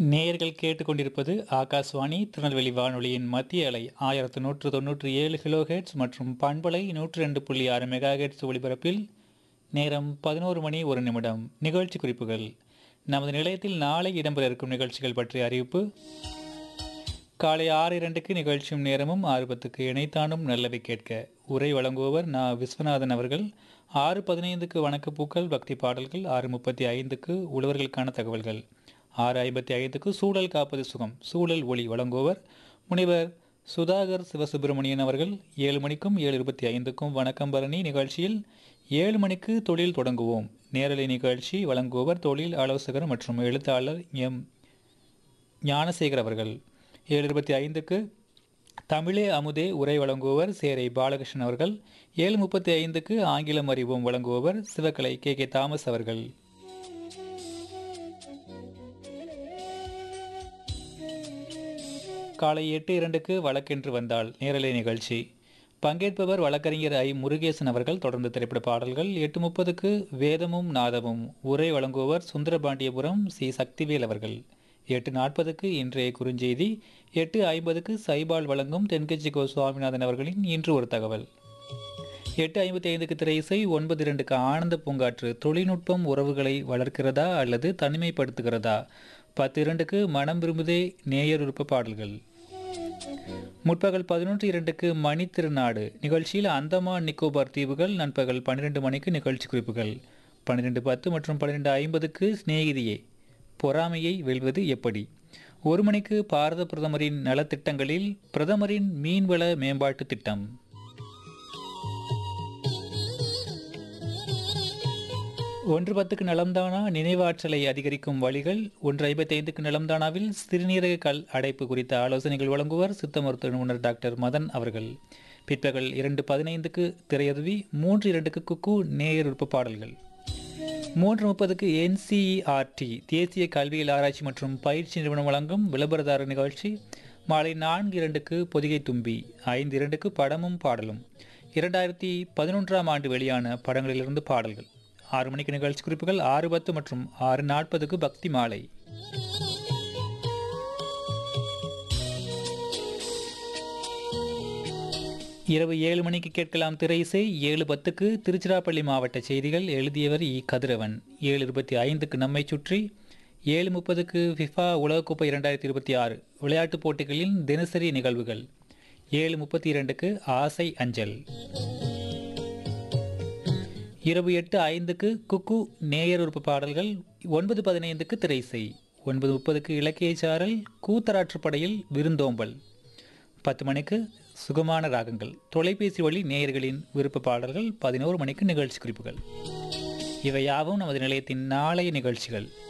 நேயர்கள் கேட்டுக்கொண்டிருப்பது ஆகாஷ்வாணி திருநெல்வேலி வானொலியின் மத்திய அலை ஆயிரத்து நூற்று தொன்னூற்றி ஏழு கிலோஹெட்ஸ் மற்றும் பண்பலை நூற்று ரெண்டு புள்ளி ஆறு மெகாஹெட்ஸ் ஒளிபரப்பில் நேரம் பதினோரு மணி ஒரு நிமிடம் நிகழ்ச்சி குறிப்புகள் நமது நிலையத்தில் நாளை இடம்பெற இருக்கும் நிகழ்ச்சிகள் பற்றிய அறிவிப்பு காலை ஆறு இரண்டுக்கு நிகழ்ச்சியும் நேரமும் ஆறு பத்துக்கு இணைத்தானும் நல்லவை கேட்க உரை வழங்குபவர் நா விஸ்வநாதன் அவர்கள் ஆறு பதினைந்துக்கு வணக்கப்பூக்கள் பக்தி பாடல்கள் ஆறு முப்பத்தி ஐந்துக்கு உழவர்களுக்கான தகவல்கள் ஆறு ஐம்பத்தி ஐந்துக்கு சூழல் காப்பது சுகம் சூழல் ஒளி வழங்குபவர் முனைவர் சுதாகர் சிவசுப்பிரமணியன் அவர்கள் ஏழு மணிக்கும் ஏழு இருபத்தி ஐந்துக்கும் வணக்கம் பரணி நிகழ்ச்சியில் ஏழு மணிக்கு தொழில் தொடங்குவோம் நேரலை நிகழ்ச்சி வழங்குபவர் தொழில் ஆலோசகர் மற்றும் எழுத்தாளர் எம் ஞானசேகர் அவர்கள் ஏழு இருபத்தி ஐந்துக்கு தமிழே அமுதே உரை வழங்குபவர் சேரை பாலகிருஷ்ணன் அவர்கள் ஏழு முப்பத்தி ஐந்துக்கு ஆங்கிலம் அறிவோம் வழங்குபவர் சிவகலை கே கே தாமஸ் அவர்கள் காலை எட்டு இரண்டுக்கு வழக்கென்று வந்தால் நேரலை நிகழ்ச்சி பங்கேற்பவர் வழக்கறிஞர் ஐ முருகேசன் அவர்கள் தொடர்ந்து திரைப்பட பாடல்கள் எட்டு முப்பதுக்கு வேதமும் நாதமும் உரை வழங்குபவர் சுந்தரபாண்டியபுரம் சி சக்திவேல் அவர்கள் எட்டு நாற்பதுக்கு இன்றைய குறுஞ்செய்தி எட்டு ஐம்பதுக்கு சைபால் வழங்கும் தென்கட்சி கோ சுவாமிநாதன் அவர்களின் இன்று ஒரு தகவல் எட்டு ஐம்பத்தி ஐந்துக்கு திரை இசை ஒன்பது இரண்டுக்கு ஆனந்த பூங்காற்று தொழில்நுட்பம் உறவுகளை வளர்க்கிறதா அல்லது தனிமைப்படுத்துகிறதா பத்து இரண்டுக்கு மனம் விரும்புதே நேயர் விருப்ப பாடல்கள் முற்பகல் பதினொன்று இரண்டுக்கு மணி திருநாடு நிகழ்ச்சியில் அந்தமான் நிக்கோபார் தீவுகள் நண்பகல் பன்னிரெண்டு மணிக்கு நிகழ்ச்சி குறிப்புகள் பன்னிரெண்டு பத்து மற்றும் பன்னிரெண்டு ஐம்பதுக்கு சிநேகிதியே பொறாமையை வெல்வது எப்படி ஒரு மணிக்கு பாரத பிரதமரின் நலத்திட்டங்களில் பிரதமரின் மீன்வள மேம்பாட்டு திட்டம் ஒன்று பத்துக்கு நலம்தானா நினைவாற்றலை அதிகரிக்கும் வழிகள் ஒன்று ஐம்பத்தைந்துக்கு நலம்தானாவில் சிறுநீரக கல் அடைப்பு குறித்த ஆலோசனைகள் வழங்குவார் சித்த மருத்துவ நிபுணர் டாக்டர் மதன் அவர்கள் பிற்பகல் இரண்டு பதினைந்துக்கு திரையருவி மூன்று இரண்டுக்கு குக்கு நேயர் உறுப்பு பாடல்கள் மூன்று முப்பதுக்கு என்சிஇஆர்டி தேசிய கல்வியல் ஆராய்ச்சி மற்றும் பயிற்சி நிறுவனம் வழங்கும் விளம்பரதார நிகழ்ச்சி மாலை நான்கு இரண்டுக்கு பொதிகை தும்பி ஐந்து இரண்டுக்கு படமும் பாடலும் இரண்டாயிரத்தி பதினொன்றாம் ஆண்டு வெளியான படங்களிலிருந்து பாடல்கள் ஆறு மணிக்கு நிகழ்ச்சி குறிப்புகள் ஆறு பத்து மற்றும் ஆறு நாற்பதுக்கு பக்தி மாலை இரவு ஏழு மணிக்கு கேட்கலாம் திரை இசை ஏழு பத்துக்கு திருச்சிராப்பள்ளி மாவட்ட செய்திகள் எழுதியவர் இ கதிரவன் ஏழு இருபத்தி ஐந்துக்கு நம்மை சுற்றி ஏழு முப்பதுக்கு ஃபிஃபா உலகக்கோப்பை இரண்டாயிரத்தி இருபத்தி ஆறு விளையாட்டுப் போட்டிகளின் தினசரி நிகழ்வுகள் ஏழு முப்பத்தி இரண்டுக்கு ஆசை அஞ்சல் இரவு எட்டு ஐந்துக்கு குக்கு நேயர் உறுப்பு பாடல்கள் ஒன்பது பதினைந்துக்கு திரைசை ஒன்பது முப்பதுக்கு இலக்கிய சாரல் கூத்தராற்றுப்படையில் விருந்தோம்பல் பத்து மணிக்கு சுகமான ராகங்கள் தொலைபேசி வழி நேயர்களின் விருப்ப பாடல்கள் பதினோரு மணிக்கு நிகழ்ச்சி குறிப்புகள் இவை யாவும் நமது நிலையத்தின் நாளைய நிகழ்ச்சிகள்